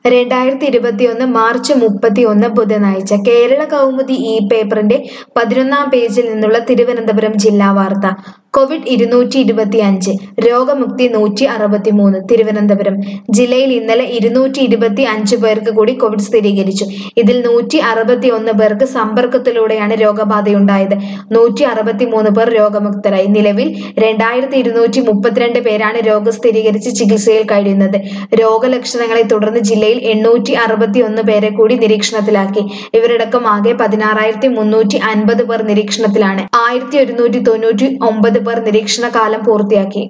രണ്ടായിരത്തി ഇരുപത്തിയൊന്ന് മാർച്ച് മുപ്പത്തിയൊന്ന് ബുധനാഴ്ച കേരള കൗമുദി ഈ പേപ്പറിന്റെ പതിനൊന്നാം പേജിൽ നിന്നുള്ള തിരുവനന്തപുരം ജില്ലാ വാർത്ത കോവിഡ് ഇരുന്നൂറ്റി ഇരുപത്തിയഞ്ച് രോഗമുക്തി നൂറ്റി അറുപത്തിമൂന്ന് തിരുവനന്തപുരം ജില്ലയിൽ ഇന്നലെ ഇരുന്നൂറ്റി ഇരുപത്തി അഞ്ച് പേർക്ക് കൂടി കോവിഡ് സ്ഥിരീകരിച്ചു ഇതിൽ നൂറ്റി അറുപത്തി ഒന്ന് പേർക്ക് സമ്പർക്കത്തിലൂടെയാണ് രോഗബാധയുണ്ടായത് നൂറ്റി അറുപത്തിമൂന്ന് പേർ രോഗമുക്തരായി നിലവിൽ രണ്ടായിരത്തി ഇരുന്നൂറ്റി മുപ്പത്തിരണ്ട് പേരാണ് രോഗം സ്ഥിരീകരിച്ച് ചികിത്സയിൽ കഴിയുന്നത് രോഗലക്ഷണങ്ങളെ തുടർന്ന് ജില്ലയിൽ എണ്ണൂറ്റി അറുപത്തി ഒന്ന് പേരെ കൂടി നിരീക്ഷണത്തിലാക്കി ഇവരടക്കം ആകെ പതിനാറായിരത്തി മുന്നൂറ്റി അൻപത് പേർ നിരീക്ഷണത്തിലാണ് ആയിരത്തി ഒരുന്നൂറ്റി തൊണ്ണൂറ്റി ഒമ്പത് പേർ നിരീക്ഷണ കാലം പൂർത്തിയാക്കി